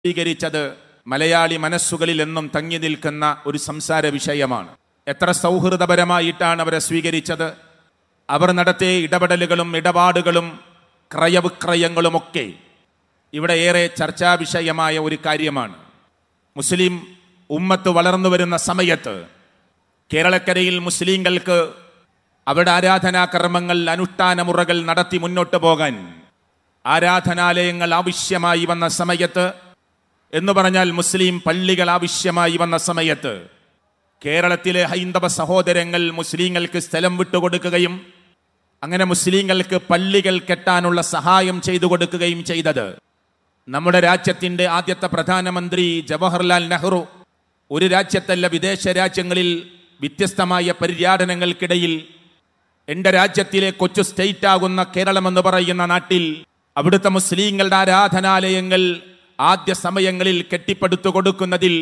സ്വീകരിച്ചത് മലയാളി മനസ്സുകളിൽ എന്നും തങ്ങി നിൽക്കുന്ന ഒരു സംസാര വിഷയമാണ് എത്ര സൗഹൃദപരമായിട്ടാണ് അവരെ സ്വീകരിച്ചത് അവർ നടത്തിയ ഇടപെടലുകളും ഇടപാടുകളും ക്രയവിക്രയങ്ങളുമൊക്കെ ഇവിടെ ഏറെ ചർച്ചാ വിഷയമായ ഒരു കാര്യമാണ് മുസ്ലിം ഉമ്മത്ത് വളർന്നു വരുന്ന സമയത്ത് കേരളക്കരയിൽ മുസ്ലിങ്ങൾക്ക് അവരുടെ ആരാധനാ കർമ്മങ്ങൾ അനുഷ്ഠാന മുറകൾ നടത്തി മുന്നോട്ട് പോകാൻ ആരാധനാലയങ്ങൾ ആവശ്യമായി വന്ന സമയത്ത് എന്ന് പറഞ്ഞാൽ മുസ്ലിം പള്ളികൾ ആവശ്യമായി വന്ന സമയത്ത് കേരളത്തിലെ ഹൈന്ദവ സഹോദരങ്ങൾ മുസ്ലിങ്ങൾക്ക് സ്ഥലം വിട്ടുകൊടുക്കുകയും അങ്ങനെ മുസ്ലിങ്ങൾക്ക് പള്ളികൾ കെട്ടാനുള്ള സഹായം ചെയ്തു കൊടുക്കുകയും ചെയ്തത് നമ്മുടെ രാജ്യത്തിന്റെ ആദ്യത്തെ പ്രധാനമന്ത്രി ജവഹർലാൽ നെഹ്റു ഒരു രാജ്യത്തല്ല വിദേശ രാജ്യങ്ങളിൽ വ്യത്യസ്തമായ പര്യടനങ്ങൾക്കിടയിൽ എൻ്റെ രാജ്യത്തിലെ കൊച്ചു സ്റ്റേറ്റ് ആകുന്ന കേരളം എന്ന് പറയുന്ന നാട്ടിൽ അവിടുത്തെ മുസ്ലിങ്ങളുടെ ആരാധനാലയങ്ങൾ ആദ്യ സമയങ്ങളിൽ കെട്ടിപ്പടുത്തു കൊടുക്കുന്നതിൽ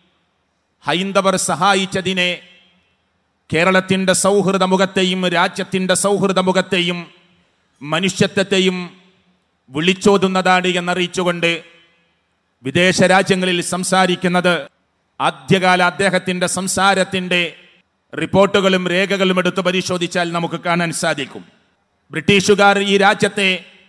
ഹൈന്ദവർ സഹായിച്ചതിനെ കേരളത്തിൻ്റെ സൗഹൃദ മുഖത്തെയും രാജ്യത്തിൻ്റെ സൗഹൃദ മുഖത്തെയും മനുഷ്യത്വത്തെയും വിളിച്ചോതുന്നതാണ് എന്നറിയിച്ചുകൊണ്ട് വിദേശ രാജ്യങ്ങളിൽ സംസാരിക്കുന്നത് ആദ്യകാല അദ്ദേഹത്തിൻ്റെ സംസാരത്തിൻ്റെ റിപ്പോർട്ടുകളും രേഖകളും എടുത്ത് പരിശോധിച്ചാൽ നമുക്ക് കാണാൻ സാധിക്കും ബ്രിട്ടീഷുകാർ ഈ രാജ്യത്തെ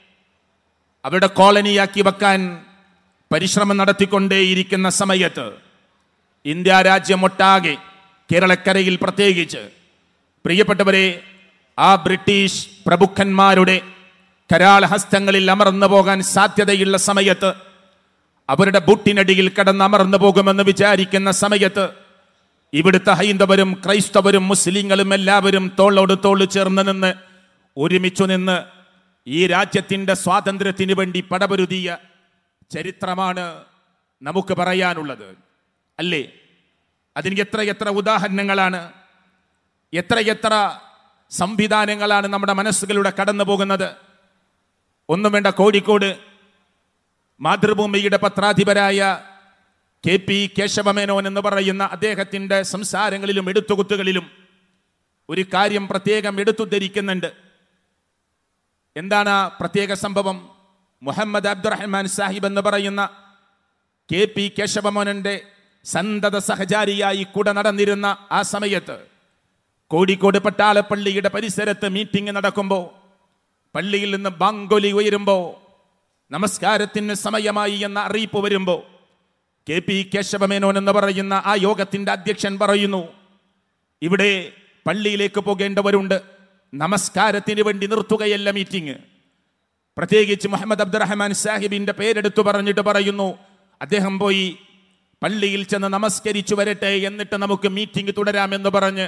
അവരുടെ കോളനിയാക്കി വെക്കാൻ പരിശ്രമം നടത്തിക്കൊണ്ടേയിരിക്കുന്ന സമയത്ത് ഇന്ത്യ രാജ്യമൊട്ടാകെ കേരളക്കരയിൽ പ്രത്യേകിച്ച് പ്രിയപ്പെട്ടവരെ ആ ബ്രിട്ടീഷ് പ്രഭുക്കന്മാരുടെ കരാളഹസ്തങ്ങളിൽ അമർന്നു പോകാൻ സാധ്യതയുള്ള സമയത്ത് അവരുടെ ബുട്ടിനടിയിൽ കിടന്ന് അമർന്നു പോകുമെന്ന് വിചാരിക്കുന്ന സമയത്ത് ഇവിടുത്തെ ഹൈന്ദവരും ക്രൈസ്തവരും മുസ്ലിങ്ങളും എല്ലാവരും തോളോട് തോള് ചേർന്ന് നിന്ന് ഒരുമിച്ചു നിന്ന് ഈ രാജ്യത്തിൻ്റെ സ്വാതന്ത്ര്യത്തിന് വേണ്ടി പടപൊരുതിയ ചരിത്രമാണ് നമുക്ക് പറയാനുള്ളത് അല്ലേ അതിന് എത്ര എത്ര ഉദാഹരണങ്ങളാണ് എത്രയെത്ര സംവിധാനങ്ങളാണ് നമ്മുടെ മനസ്സുകളിലൂടെ കടന്നു പോകുന്നത് ഒന്നും വേണ്ട കോഴിക്കോട് മാതൃഭൂമിയുടെ പത്രാധിപരായ കെ പി കേശവമേനോൻ എന്ന് പറയുന്ന അദ്ദേഹത്തിൻ്റെ സംസാരങ്ങളിലും എടുത്തുകുത്തുകളിലും ഒരു കാര്യം പ്രത്യേകം എടുത്തുദ്ധരിക്കുന്നുണ്ട് എന്താണ് ആ പ്രത്യേക സംഭവം മുഹമ്മദ് അബ്ദുറഹ്മാൻ സാഹിബ് എന്ന് പറയുന്ന കെ പി കേശവമോനന്റെ സന്തത സഹചാരിയായി കൂടെ നടന്നിരുന്ന ആ സമയത്ത് കോഴിക്കോട് പട്ടാളപ്പള്ളിയുടെ പരിസരത്ത് മീറ്റിംഗ് നടക്കുമ്പോൾ പള്ളിയിൽ നിന്ന് ബാങ്കൊലി ഉയരുമ്പോൾ നമസ്കാരത്തിന് സമയമായി എന്ന അറിയിപ്പ് വരുമ്പോൾ കെ പി കേശവമേനോൻ എന്ന് പറയുന്ന ആ യോഗത്തിന്റെ അധ്യക്ഷൻ പറയുന്നു ഇവിടെ പള്ളിയിലേക്ക് പോകേണ്ടവരുണ്ട് നമസ്കാരത്തിന് വേണ്ടി നിർത്തുകയല്ല മീറ്റിംഗ് പ്രത്യേകിച്ച് മുഹമ്മദ് അബ്ദുറഹ്മാൻ സാഹിബിന്റെ പേരെടുത്തു പറഞ്ഞിട്ട് പറയുന്നു അദ്ദേഹം പോയി പള്ളിയിൽ ചെന്ന് നമസ്കരിച്ചു വരട്ടെ എന്നിട്ട് നമുക്ക് മീറ്റിംഗ് തുടരാമെന്ന് പറഞ്ഞ്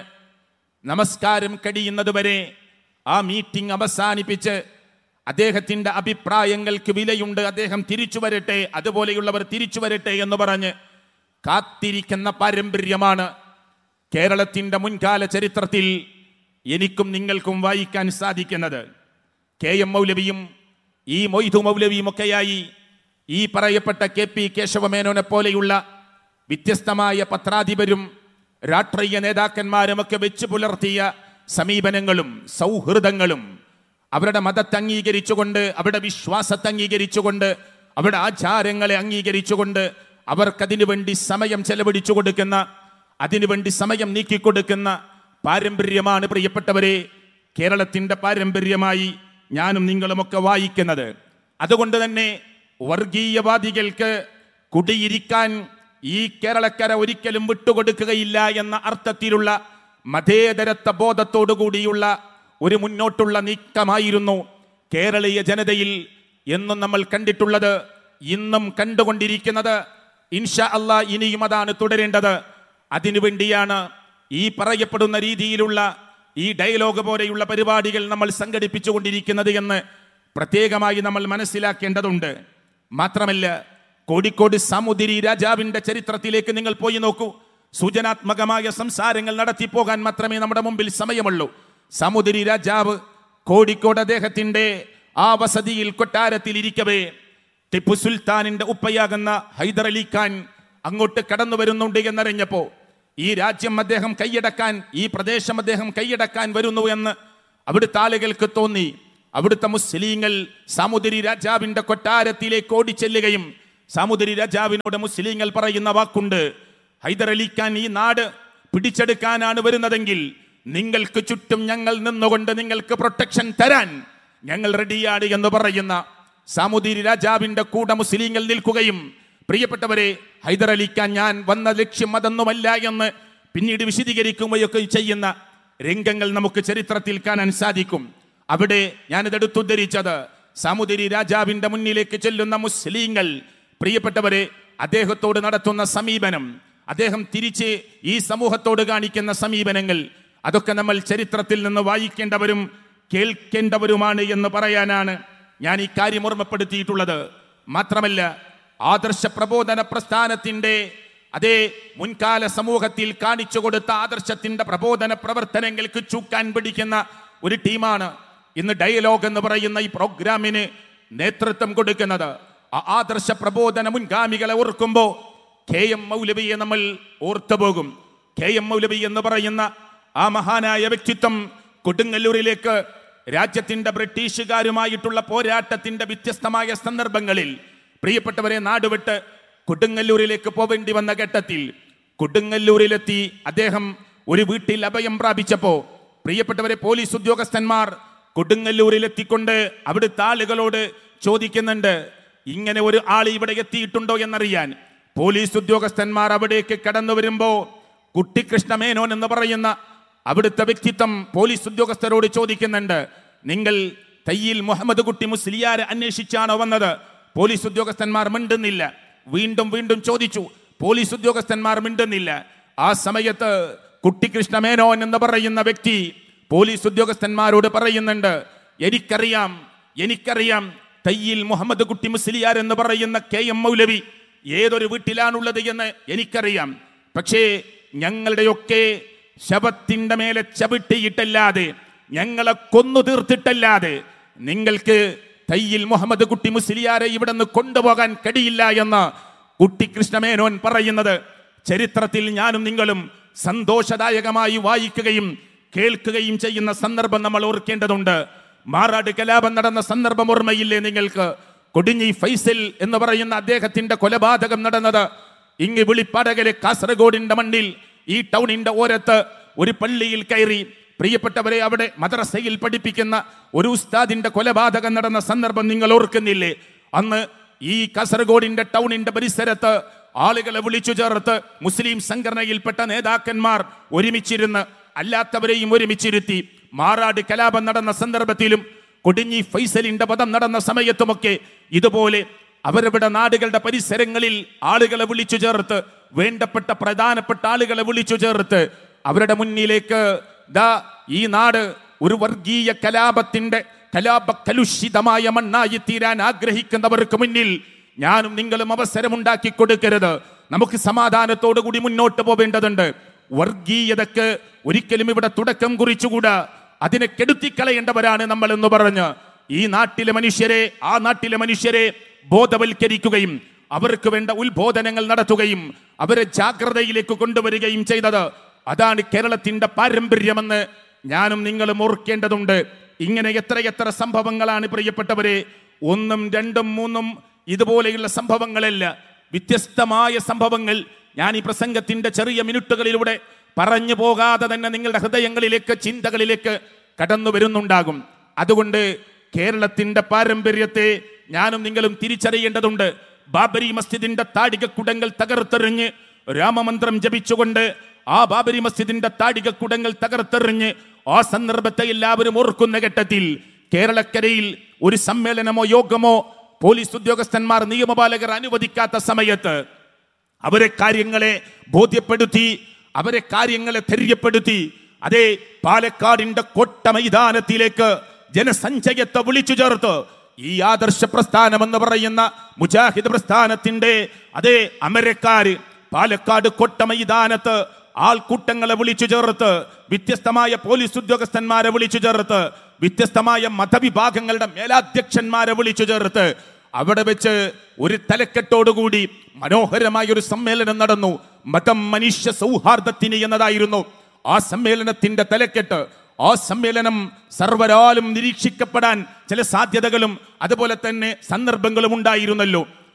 നമസ്കാരം കഴിയുന്നത് വരെ ആ മീറ്റിംഗ് അവസാനിപ്പിച്ച് അദ്ദേഹത്തിന്റെ അഭിപ്രായങ്ങൾക്ക് വിലയുണ്ട് അദ്ദേഹം തിരിച്ചു വരട്ടെ അതുപോലെയുള്ളവർ തിരിച്ചു വരട്ടെ എന്ന് പറഞ്ഞ് കാത്തിരിക്കുന്ന പാരമ്പര്യമാണ് കേരളത്തിന്റെ മുൻകാല ചരിത്രത്തിൽ എനിക്കും നിങ്ങൾക്കും വായിക്കാൻ സാധിക്കുന്നത് കെ എം മൗലവിയും ഈ മൊയ്തു മൗലവിയും ഒക്കെയായി ഈ പറയപ്പെട്ട കെ പി കേശവമേനോനെ പോലെയുള്ള വ്യത്യസ്തമായ പത്രാധിപരും രാഷ്ട്രീയ നേതാക്കന്മാരുമൊക്കെ വെച്ച് പുലർത്തിയ സമീപനങ്ങളും സൗഹൃദങ്ങളും അവരുടെ മതത്തെ അംഗീകരിച്ചുകൊണ്ട് അവരുടെ വിശ്വാസത്തെ അംഗീകരിച്ചുകൊണ്ട് അവരുടെ ആചാരങ്ങളെ അംഗീകരിച്ചുകൊണ്ട് അവർക്കതിനു വേണ്ടി സമയം ചെലവഴിച്ചു കൊടുക്കുന്ന അതിനുവേണ്ടി സമയം നീക്കിക്കൊടുക്കുന്ന പാരമ്പര്യമാണ് പ്രിയപ്പെട്ടവരെ കേരളത്തിന്റെ പാരമ്പര്യമായി ഞാനും നിങ്ങളുമൊക്കെ വായിക്കുന്നത് അതുകൊണ്ട് തന്നെ വർഗീയവാദികൾക്ക് കുടിയിരിക്കാൻ ഈ കേരളക്കര ഒരിക്കലും വിട്ടുകൊടുക്കുകയില്ല എന്ന അർത്ഥത്തിലുള്ള മതേതരത്വ ബോധത്തോടു കൂടിയുള്ള ഒരു മുന്നോട്ടുള്ള നീക്കമായിരുന്നു കേരളീയ ജനതയിൽ എന്നും നമ്മൾ കണ്ടിട്ടുള്ളത് ഇന്നും കണ്ടുകൊണ്ടിരിക്കുന്നത് ഇൻഷാ അല്ലാ ഇനിയും അതാണ് തുടരേണ്ടത് അതിനുവേണ്ടിയാണ് ഈ പറയപ്പെടുന്ന രീതിയിലുള്ള ഈ ഡയലോഗ് പോലെയുള്ള പരിപാടികൾ നമ്മൾ സംഘടിപ്പിച്ചുകൊണ്ടിരിക്കുന്നത് എന്ന് പ്രത്യേകമായി നമ്മൾ മനസ്സിലാക്കേണ്ടതുണ്ട് മാത്രമല്ല കോഴിക്കോട് സാമുദിരി രാജാവിന്റെ ചരിത്രത്തിലേക്ക് നിങ്ങൾ പോയി നോക്കൂ സൂചനാത്മകമായ സംസാരങ്ങൾ നടത്തിപ്പോകാൻ മാത്രമേ നമ്മുടെ മുമ്പിൽ സമയമുള്ളൂ സാമുദിരി രാജാവ് കോഴിക്കോട് അദ്ദേഹത്തിന്റെ ആ വസതിയിൽ കൊട്ടാരത്തിൽ ഇരിക്കവേ ടിപ്പു സുൽത്താനിന്റെ ഉപ്പയാകുന്ന ഹൈദർ അലി ഖാൻ അങ്ങോട്ട് കടന്നു വരുന്നുണ്ട് എന്നറിഞ്ഞപ്പോ ഈ രാജ്യം അദ്ദേഹം കൈയടക്കാൻ ഈ പ്രദേശം അദ്ദേഹം കൈയടക്കാൻ വരുന്നു എന്ന് അവിടുത്തെ ആളുകൾക്ക് തോന്നി അവിടുത്തെ മുസ്ലിങ്ങൾ സാമുദ്രി രാജാവിന്റെ കൊട്ടാരത്തിലേക്ക് ഓടിച്ചെല്ലുകയും സാമുദ്രി രാജാവിനോട് മുസ്ലിങ്ങൾ പറയുന്ന വാക്കുണ്ട് ഹൈദരലിക്കാൻ ഈ നാട് പിടിച്ചെടുക്കാനാണ് വരുന്നതെങ്കിൽ നിങ്ങൾക്ക് ചുറ്റും ഞങ്ങൾ നിന്നുകൊണ്ട് നിങ്ങൾക്ക് പ്രൊട്ടക്ഷൻ തരാൻ ഞങ്ങൾ റെഡിയാണ് എന്ന് പറയുന്ന സാമുദ്രി രാജാവിന്റെ കൂടെ മുസ്ലിങ്ങൾ നിൽക്കുകയും പ്രിയപ്പെട്ടവരെ ഹൈദരലിക്കാൻ ഞാൻ വന്ന ലക്ഷ്യം അതൊന്നുമല്ല എന്ന് പിന്നീട് വിശദീകരിക്കുകയൊക്കെ ചെയ്യുന്ന രംഗങ്ങൾ നമുക്ക് ചരിത്രത്തിൽ കാണാൻ സാധിക്കും അവിടെ ഞാനിത് എടുത്തുദ്ധരിച്ചത് സാമുദ്രി രാജാവിന്റെ മുന്നിലേക്ക് ചെല്ലുന്ന മുസ്ലിങ്ങൾ പ്രിയപ്പെട്ടവരെ അദ്ദേഹത്തോട് നടത്തുന്ന സമീപനം അദ്ദേഹം തിരിച്ച് ഈ സമൂഹത്തോട് കാണിക്കുന്ന സമീപനങ്ങൾ അതൊക്കെ നമ്മൾ ചരിത്രത്തിൽ നിന്ന് വായിക്കേണ്ടവരും കേൾക്കേണ്ടവരുമാണ് എന്ന് പറയാനാണ് ഞാൻ ഈ കാര്യം ഓർമ്മപ്പെടുത്തിയിട്ടുള്ളത് മാത്രമല്ല ആദർശ പ്രബോധന പ്രസ്ഥാനത്തിന്റെ അതേ മുൻകാല സമൂഹത്തിൽ കാണിച്ചു കൊടുത്ത ആദർശത്തിന്റെ പ്രബോധന പ്രവർത്തനങ്ങൾക്ക് ചൂക്കാൻ പിടിക്കുന്ന ഒരു ടീമാണ് ഇന്ന് ഡയലോഗ് എന്ന് പറയുന്ന ഈ പ്രോഗ്രാമിന് നേതൃത്വം കൊടുക്കുന്നത് ആ ആദർശ പ്രബോധന മുൻഗാമികളെ ഓർക്കുമ്പോൾ കെ എം മൗലവിയെ നമ്മൾ ഓർത്തുപോകും കെ എം മൗലവി എന്ന് പറയുന്ന ആ മഹാനായ വ്യക്തിത്വം കൊടുങ്ങല്ലൂരിലേക്ക് രാജ്യത്തിന്റെ ബ്രിട്ടീഷുകാരുമായിട്ടുള്ള പോരാട്ടത്തിന്റെ വ്യത്യസ്തമായ സന്ദർഭങ്ങളിൽ പ്രിയപ്പെട്ടവരെ നാടുവിട്ട് കൊടുങ്ങല്ലൂരിലേക്ക് പോവേണ്ടി വന്ന ഘട്ടത്തിൽ കൊടുങ്ങല്ലൂരിലെത്തി അദ്ദേഹം ഒരു വീട്ടിൽ അഭയം പ്രാപിച്ചപ്പോ പ്രിയപ്പെട്ടവരെ പോലീസ് ഉദ്യോഗസ്ഥന്മാർ കൊടുങ്ങല്ലൂരിലെത്തിക്കൊണ്ട് അവിടുത്തെ ആളുകളോട് ചോദിക്കുന്നുണ്ട് ഇങ്ങനെ ഒരു ആൾ ഇവിടെ എത്തിയിട്ടുണ്ടോ എന്നറിയാൻ പോലീസ് ഉദ്യോഗസ്ഥന്മാർ അവിടേക്ക് കടന്നു വരുമ്പോ കുട്ടികൃഷ്ണമേനോൻ എന്ന് പറയുന്ന അവിടുത്തെ വ്യക്തിത്വം പോലീസ് ഉദ്യോഗസ്ഥരോട് ചോദിക്കുന്നുണ്ട് നിങ്ങൾ തയ്യിൽ മുഹമ്മദ് കുട്ടി മുസ്ലിയാരെ അന്വേഷിച്ചാണോ വന്നത് പോലീസ് ഉദ്യോഗസ്ഥന്മാർ മിണ്ടുന്നില്ല വീണ്ടും വീണ്ടും ചോദിച്ചു പോലീസ് ഉദ്യോഗസ്ഥന്മാർ മിണ്ടുന്നില്ല ആ സമയത്ത് കുട്ടികൃഷ്ണമേനോൻ എന്ന് പറയുന്ന വ്യക്തി പോലീസ് ഉദ്യോഗസ്ഥന്മാരോട് പറയുന്നുണ്ട് എനിക്കറിയാം എനിക്കറിയാം തയ്യിൽ മുഹമ്മദ് കുട്ടി മുസ്ലിയാർ എന്ന് പറയുന്ന കെ എം മൗലവി ഏതൊരു വീട്ടിലാണുള്ളത് എന്ന് എനിക്കറിയാം പക്ഷേ ഞങ്ങളുടെയൊക്കെ ശവത്തിന്റെ മേലെ ചവിട്ടിയിട്ടല്ലാതെ ഞങ്ങളെ കൊന്നു തീർത്തിട്ടല്ലാതെ നിങ്ങൾക്ക് തയ്യിൽ മുഹമ്മദ് കുട്ടി മുസ്ലിയാരെ ഇവിടെ നിന്ന് കൊണ്ടുപോകാൻ കഴിയില്ല എന്ന് കുട്ടി കൃഷ്ണമേനോൻ പറയുന്നത് ചരിത്രത്തിൽ ഞാനും നിങ്ങളും സന്തോഷദായകമായി വായിക്കുകയും കേൾക്കുകയും ചെയ്യുന്ന സന്ദർഭം നമ്മൾ ഓർക്കേണ്ടതുണ്ട് മാറാട് കലാപം നടന്ന സന്ദർഭം ഓർമ്മയില്ലേ നിങ്ങൾക്ക് കൊടിഞ്ഞി ഫൈസൽ എന്ന് പറയുന്ന അദ്ദേഹത്തിന്റെ കൊലപാതകം നടന്നത് ഇങ്ങ് വിളിപ്പടകലെ കാസർഗോഡിന്റെ മണ്ണിൽ ഈ ടൗണിന്റെ ഓരത്ത് ഒരു പള്ളിയിൽ കയറി പ്രിയപ്പെട്ടവരെ അവിടെ മദ്രസയിൽ പഠിപ്പിക്കുന്ന ഒരു ഉസ്താദിന്റെ കൊലപാതകം നടന്ന സന്ദർഭം നിങ്ങൾ ഓർക്കുന്നില്ലേ അന്ന് ഈ കാസർഗോഡിന്റെ ടൗണിന്റെ പരിസരത്ത് ആളുകളെ വിളിച്ചു ചേർത്ത് മുസ്ലിം സംഘടനയിൽപ്പെട്ട നേതാക്കന്മാർ ഒരുമിച്ചിരുന്ന് അല്ലാത്തവരെയും ഒരുമിച്ചിരുത്തി മാറാട് കലാപം നടന്ന സന്ദർഭത്തിലും കൊടിഞ്ഞി ഫൈസലിന്റെ പദം നടന്ന സമയത്തുമൊക്കെ ഇതുപോലെ അവരവരുടെ നാടുകളുടെ പരിസരങ്ങളിൽ ആളുകളെ വിളിച്ചു ചേർത്ത് വേണ്ടപ്പെട്ട പ്രധാനപ്പെട്ട ആളുകളെ വിളിച്ചു ചേർത്ത് അവരുടെ മുന്നിലേക്ക് ദാ ഈ നാട് ഒരു വർഗീയ കലാപത്തിന്റെ കലാപ കലുഷിതമായ മണ്ണായി തീരാൻ ആഗ്രഹിക്കുന്നവർക്ക് മുന്നിൽ ഞാനും നിങ്ങളും അവസരമുണ്ടാക്കി കൊടുക്കരുത് നമുക്ക് സമാധാനത്തോടു കൂടി മുന്നോട്ട് പോവേണ്ടതുണ്ട് വർഗീയതക്ക് ഒരിക്കലും ഇവിടെ തുടക്കം കുറിച്ചുകൂടാ അതിനെ കെടുത്തിക്കളയേണ്ടവരാണ് നമ്മൾ എന്ന് പറഞ്ഞ് ഈ നാട്ടിലെ മനുഷ്യരെ ആ നാട്ടിലെ മനുഷ്യരെ ബോധവൽക്കരിക്കുകയും അവർക്ക് വേണ്ട ഉത്ബോധനങ്ങൾ നടത്തുകയും അവരെ ജാഗ്രതയിലേക്ക് കൊണ്ടുവരികയും ചെയ്തത് അതാണ് കേരളത്തിന്റെ പാരമ്പര്യമെന്ന് ഞാനും നിങ്ങളും ഓർക്കേണ്ടതുണ്ട് ഇങ്ങനെ എത്രയെത്ര സംഭവങ്ങളാണ് പ്രിയപ്പെട്ടവരെ ഒന്നും രണ്ടും മൂന്നും ഇതുപോലെയുള്ള സംഭവങ്ങളല്ല വ്യത്യസ്തമായ സംഭവങ്ങൾ ഞാൻ ഈ പ്രസംഗത്തിന്റെ ചെറിയ മിനിറ്റുകളിലൂടെ പറഞ്ഞു പോകാതെ തന്നെ നിങ്ങളുടെ ഹൃദയങ്ങളിലേക്ക് ചിന്തകളിലേക്ക് കടന്നു വരുന്നുണ്ടാകും അതുകൊണ്ട് കേരളത്തിന്റെ പാരമ്പര്യത്തെ ഞാനും നിങ്ങളും തിരിച്ചറിയേണ്ടതുണ്ട് ബാബരി മസ്ജിദിന്റെ താടികക്കുടങ്ങൾ തകർത്തെറിഞ്ഞ് രാമമന്ത്രം ജപിച്ചുകൊണ്ട് ആ ബാബരി മസ്ജിദിന്റെ താടികക്കുടങ്ങൾ തകർത്തെറിഞ്ഞ് ആ സന്ദർഭത്തെ എല്ലാവരും ഓർക്കുന്ന ഘട്ടത്തിൽ കേരളക്കരയിൽ ഒരു സമ്മേളനമോ യോഗമോ പോലീസ് ഉദ്യോഗസ്ഥന്മാർ നിയമപാലകർ അനുവദിക്കാത്ത സമയത്ത് അവരെ കാര്യങ്ങളെ ബോധ്യപ്പെടുത്തി അവരെ കാര്യങ്ങളെ ധൈര്യപ്പെടുത്തി അതേ പാലക്കാടിന്റെ കൊട്ട മൈതാനത്തിലേക്ക് ജനസഞ്ചയത്തെ വിളിച്ചു ചേർത്ത് ഈ ആദർശ പ്രസ്ഥാനം എന്ന് പറയുന്ന മുജാഹിദ് പ്രസ്ഥാനത്തിന്റെ അതേ അമരക്കാര് പാലക്കാട് കൊട്ട മൈതാനത്ത് ആൾക്കൂട്ടങ്ങളെ വിളിച്ചു ചേർത്ത് വ്യത്യസ്തമായ പോലീസ് ഉദ്യോഗസ്ഥന്മാരെ വിളിച്ചു ചേർത്ത് വ്യത്യസ്തമായ മതവിഭാഗങ്ങളുടെ മേലാധ്യക്ഷന്മാരെ വിളിച്ചു ചേർത്ത് അവിടെ വെച്ച് ഒരു തലക്കെട്ടോടുകൂടി മനോഹരമായ ഒരു സമ്മേളനം നടന്നു മതം മനുഷ്യ സൗഹാർദ്ദത്തിന് എന്നതായിരുന്നു ആ സമ്മേളനത്തിന്റെ തലക്കെട്ട് ആ സമ്മേളനം സർവരാലും നിരീക്ഷിക്കപ്പെടാൻ ചില സാധ്യതകളും അതുപോലെ തന്നെ സന്ദർഭങ്ങളും ഉണ്ടായിരുന്നല്ലോ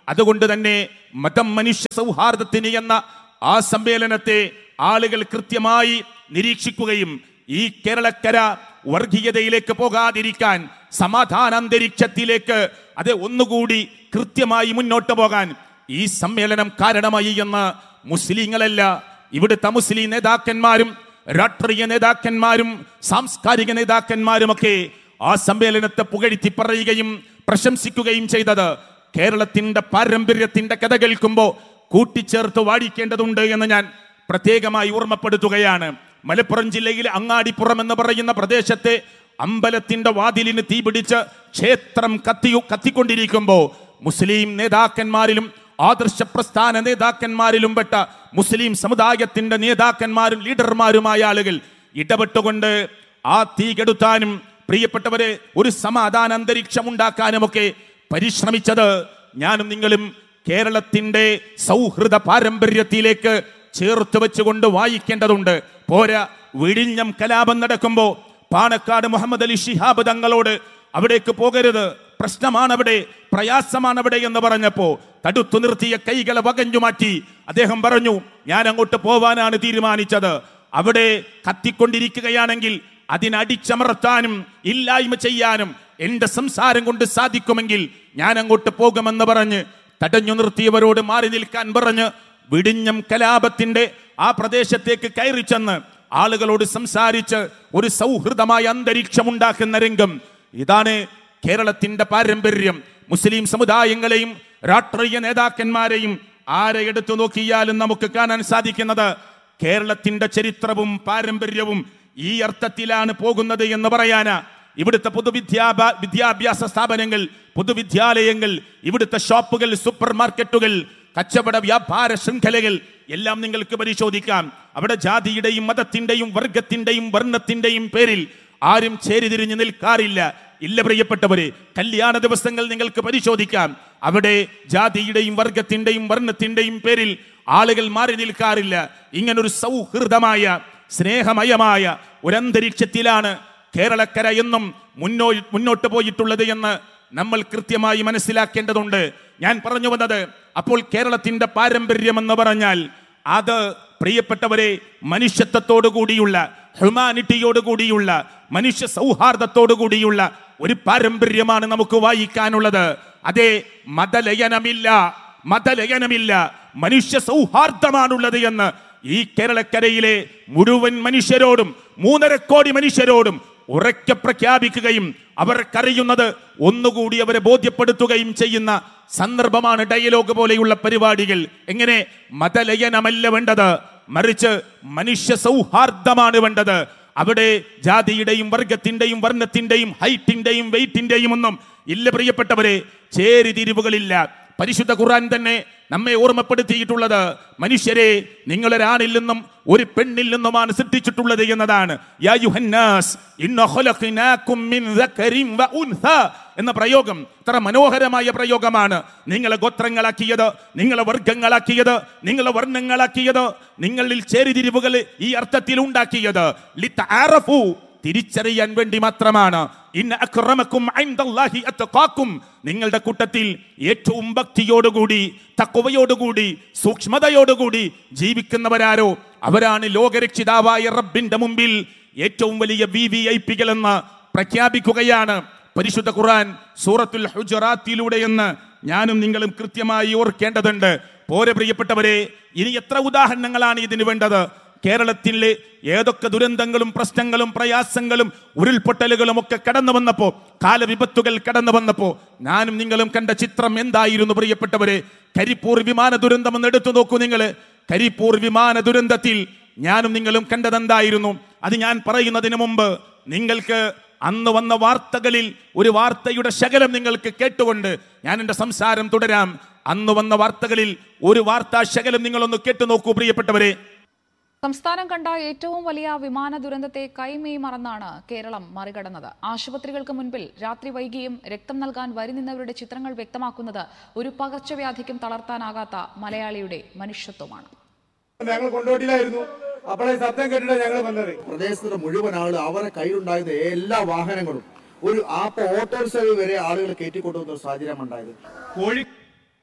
അതുകൊണ്ട് തന്നെ മതം മനുഷ്യ സൗഹാർദ്ദത്തിന് എന്ന ആ സമ്മേളനത്തെ ആളുകൾ കൃത്യമായി നിരീക്ഷിക്കുകയും ഈ കേരളക്കര വർഗീയതയിലേക്ക് പോകാതിരിക്കാൻ സമാധാന അന്തരീക്ഷത്തിലേക്ക് അത് ഒന്നുകൂടി കൃത്യമായി മുന്നോട്ട് പോകാൻ ഈ സമ്മേളനം കാരണമായി എന്ന് മുസ്ലിങ്ങളല്ല ഇവിടുത്തെ മുസ്ലിം നേതാക്കന്മാരും രാഷ്ട്രീയ നേതാക്കന്മാരും സാംസ്കാരിക നേതാക്കന്മാരുമൊക്കെ ആ സമ്മേളനത്തെ പുകഴ്ത്തി പറയുകയും പ്രശംസിക്കുകയും ചെയ്തത് കേരളത്തിന്റെ പാരമ്പര്യത്തിന്റെ കഥ കേൾക്കുമ്പോൾ കൂട്ടിച്ചേർത്ത് വാടിക്കേണ്ടതുണ്ട് എന്ന് ഞാൻ പ്രത്യേകമായി ഓർമ്മപ്പെടുത്തുകയാണ് മലപ്പുറം ജില്ലയിലെ അങ്ങാടിപ്പുറം എന്ന് പറയുന്ന പ്രദേശത്തെ അമ്പലത്തിന്റെ വാതിലിന് തീപിടിച്ച് ക്ഷേത്രം കത്തി കത്തിക്കൊണ്ടിരിക്കുമ്പോൾ മുസ്ലിം നേതാക്കന്മാരിലും ആദർശ പ്രസ്ഥാന നേതാക്കന്മാരിലും പെട്ട മുസ്ലിം സമുദായത്തിന്റെ നേതാക്കന്മാരും ലീഡർമാരുമായ ആളുകൾ ഇടപെട്ടുകൊണ്ട് ആ തീ കെടുത്താനും പ്രിയപ്പെട്ടവരെ ഒരു സമാധാന അന്തരീക്ഷം ഉണ്ടാക്കാനുമൊക്കെ പരിശ്രമിച്ചത് ഞാനും നിങ്ങളും കേരളത്തിന്റെ സൗഹൃദ പാരമ്പര്യത്തിലേക്ക് ചേർത്ത് വെച്ചുകൊണ്ട് വായിക്കേണ്ടതുണ്ട് പോരാ വിഴിഞ്ഞം കലാപം നടക്കുമ്പോ പാണക്കാട് മുഹമ്മദ് അലി ഷിഹാബ് തങ്ങളോട് അവിടേക്ക് പോകരുത് പ്രശ്നമാണ് അവിടെ പ്രയാസമാണ് അവിടെ എന്ന് പറഞ്ഞപ്പോ തടുത്തു നിർത്തിയ കൈകളെ വകഞ്ഞു മാറ്റി അദ്ദേഹം പറഞ്ഞു ഞാൻ അങ്ങോട്ട് പോവാനാണ് തീരുമാനിച്ചത് അവിടെ കത്തിക്കൊണ്ടിരിക്കുകയാണെങ്കിൽ അതിനടിച്ചമർത്താനും ഇല്ലായ്മ ചെയ്യാനും എന്റെ സംസാരം കൊണ്ട് സാധിക്കുമെങ്കിൽ ഞാൻ അങ്ങോട്ട് പോകുമെന്ന് പറഞ്ഞ് തടഞ്ഞു നിർത്തിയവരോട് മാറി നിൽക്കാൻ പറഞ്ഞ് വിടിഞ്ഞം കലാപത്തിന്റെ ആ പ്രദേശത്തേക്ക് കയറി ചെന്ന് ആളുകളോട് സംസാരിച്ച് ഒരു സൗഹൃദമായ അന്തരീക്ഷം ഉണ്ടാക്കുന്ന രംഗം ഇതാണ് കേരളത്തിന്റെ പാരമ്പര്യം മുസ്ലിം സമുദായങ്ങളെയും രാഷ്ട്രീയ നേതാക്കന്മാരെയും ആരെ എടുത്തു നോക്കിയാലും നമുക്ക് കാണാൻ സാധിക്കുന്നത് കേരളത്തിന്റെ ചരിത്രവും പാരമ്പര്യവും ഈ അർത്ഥത്തിലാണ് പോകുന്നത് എന്ന് പറയാനാ ഇവിടുത്തെ പൊതുവിദ്യാഭ്യാ വിദ്യാഭ്യാസ സ്ഥാപനങ്ങൾ പൊതുവിദ്യാലയങ്ങൾ ഇവിടുത്തെ ഷോപ്പുകൾ സൂപ്പർ മാർക്കറ്റുകൾ കച്ചവട വ്യാപാര ശൃംഖലകൾ എല്ലാം നിങ്ങൾക്ക് പരിശോധിക്കാം അവിടെ ജാതിയുടെയും മതത്തിന്റെയും വർഗത്തിന്റെയും വർണ്ണത്തിന്റെയും പേരിൽ ആരും ചേരിതിരിഞ്ഞു നിൽക്കാറില്ല ഇല്ല പ്രിയപ്പെട്ടവരെ കല്യാണ ദിവസങ്ങൾ നിങ്ങൾക്ക് പരിശോധിക്കാം അവിടെ ജാതിയുടെയും വർഗത്തിന്റെയും വർണ്ണത്തിന്റെയും പേരിൽ ആളുകൾ മാറി നിൽക്കാറില്ല ഇങ്ങനൊരു സൗഹൃദമായ സ്നേഹമയമായ ഒരു അന്തരീക്ഷത്തിലാണ് കേരളക്കര എന്നും മുന്നോ മുന്നോട്ട് പോയിട്ടുള്ളത് എന്ന് നമ്മൾ കൃത്യമായി മനസ്സിലാക്കേണ്ടതുണ്ട് ഞാൻ പറഞ്ഞു വന്നത് അപ്പോൾ കേരളത്തിന്റെ പാരമ്പര്യം എന്ന് പറഞ്ഞാൽ അത് പ്രിയപ്പെട്ടവരെ മനുഷ്യത്വത്തോടു കൂടിയുള്ള ഹ്യൂമാനിറ്റിയോട് കൂടിയുള്ള മനുഷ്യ സൗഹാർദ്ദത്തോടു കൂടിയുള്ള ഒരു പാരമ്പര്യമാണ് നമുക്ക് വായിക്കാനുള്ളത് അതെ മതലയനമില്ല മതലയനമില്ല മനുഷ്യ സൗഹാർദ്ദമാണുള്ളത് എന്ന് ഈ കേരളക്കരയിലെ മുഴുവൻ മനുഷ്യരോടും മൂന്നര കോടി മനുഷ്യരോടും ഉറക്കെ പ്രഖ്യാപിക്കുകയും അവർക്കറിയുന്നത് ഒന്നുകൂടി അവരെ ബോധ്യപ്പെടുത്തുകയും ചെയ്യുന്ന സന്ദർഭമാണ് ഡയലോഗ് പോലെയുള്ള പരിപാടികൾ എങ്ങനെ മതലയനമല്ല വേണ്ടത് മറിച്ച് മനുഷ്യ സൗഹാർദ്ദമാണ് വേണ്ടത് അവിടെ ജാതിയുടെയും വർഗത്തിന്റെയും വർണ്ണത്തിന്റെയും ഹൈറ്റിന്റെയും വെയിറ്റിന്റെയും ഒന്നും ഇല്ല പ്രിയപ്പെട്ടവരെ ചേരിതിരിവുകളില്ല പരിശുദ്ധ ഖുർആൻ തന്നെ നമ്മെ ഓർമ്മപ്പെടുത്തിയിട്ടുള്ളത് മനുഷ്യരെ നിങ്ങളൊരാണിൽ നിന്നും ഒരു പെണ്ണിൽ നിന്നുമാണ് സൃഷ്ടിച്ചിട്ടുള്ളത് എന്നതാണ് യാ യുഹന്നാസ് ഇന്ന ഖലഖനാകും മിൻ ദക്കരിൻ വ ഉൻസ എന്ന പ്രയോഗം ഇത്ര മനോഹരമായ പ്രയോഗമാണ് നിങ്ങളെ ഗോത്രങ്ങളാക്കിയത് നിങ്ങളെ വർഗങ്ങളാക്കിയത് നിങ്ങളെ വർണ്ണങ്ങളാക്കിയത് നിങ്ങളിൽ ചേരിതിരിവുകൾ ഈ അർത്ഥത്തിൽ ഉണ്ടാക്കിയത് ലിതആറഫു തിരിച്ചറിയാൻ വേണ്ടി മാത്രമാണ് ഇന്ന അക്രമക്കും ഐന്ദല്ലാഹി അത്ഖാക്കും നിങ്ങളുടെ കൂട്ടത്തിൽ ഏറ്റവും ഭക്തിയോടുകൂടി തക്കവയോടുകൂടി സൂക്ഷ്മതയോടുകൂടി ജീവിക്കുന്നവരാരോ അവരാണ് ലോകരക്ഷിതാവായ റബ്ബിന്റെ മുമ്പിൽ ഏറ്റവും വലിയ വി വി ഐ പികൾ എന്ന് പ്രഖ്യാപിക്കുകയാണ് പരിശുദ്ധ ഖുർആൻ സൂറത്തുൽ ഹുജറാത്തിലൂടെ എന്ന് ഞാനും നിങ്ങളും കൃത്യമായി ഓർക്കേണ്ടതുണ്ട് പോരെ പ്രിയപ്പെട്ടവരെ ഇനി എത്ര ഉദാഹരണങ്ങളാണ് ഇതിന് വേണ്ടത് കേരളത്തിലെ ഏതൊക്കെ ദുരന്തങ്ങളും പ്രശ്നങ്ങളും പ്രയാസങ്ങളും ഉരുൾപൊട്ടലുകളും ഒക്കെ കടന്നു വന്നപ്പോ കാലവിപത്തുകൾ കടന്നു വന്നപ്പോ ഞാനും നിങ്ങളും കണ്ട ചിത്രം എന്തായിരുന്നു പ്രിയപ്പെട്ടവരെ കരിപ്പൂർ വിമാന ദുരന്തം എന്ന് എടുത്തു നോക്കൂ നിങ്ങൾ കരിപ്പൂർ വിമാന ദുരന്തത്തിൽ ഞാനും നിങ്ങളും കണ്ടതെന്തായിരുന്നു അത് ഞാൻ പറയുന്നതിന് മുമ്പ് നിങ്ങൾക്ക് അന്ന് വന്ന വാർത്തകളിൽ ഒരു വാർത്തയുടെ ശകലം നിങ്ങൾക്ക് കേട്ടുകൊണ്ട് ഞാൻ എൻ്റെ സംസാരം തുടരാം അന്ന് വന്ന വാർത്തകളിൽ ഒരു വാർത്താ ശകലം നിങ്ങളൊന്ന് കേട്ടു നോക്കൂ പ്രിയപ്പെട്ടവരെ സംസ്ഥാനം കണ്ട ഏറ്റവും വലിയ വിമാന ദുരന്തത്തെ കൈമേയ് മറന്നാണ് കേരളം മറികടന്നത് ആശുപത്രികൾക്ക് മുൻപിൽ രാത്രി വൈകിയും രക്തം നൽകാൻ വരി നിന്നവരുടെ ചിത്രങ്ങൾ വ്യക്തമാക്കുന്നത് ഒരു പകർച്ചവ്യാധിക്കും തളർത്താനാകാത്ത മലയാളിയുടെ മനുഷ്യത്വമാണ് ഞങ്ങൾ കൊണ്ടോട്ടിയിലായിരുന്നു അപ്പോഴേ ശബ്ദം കേട്ടിട്ടാ ഞങ്ങൾ വന്നത് പ്രദേശത്തുള്ള മുഴുവൻ ആളുകൾ അവരുടെ കയ്യിലുണ്ടായിരുന്ന എല്ലാ വാഹനങ്ങളും ഒരു ആപ്പ ഓട്ടോറിക്ഷ വരെ ആളുകൾ കയറ്റിക്കൊണ്ടുവന്ന ഒരു സാഹചര്യം ഉണ്ടായത് കോഴി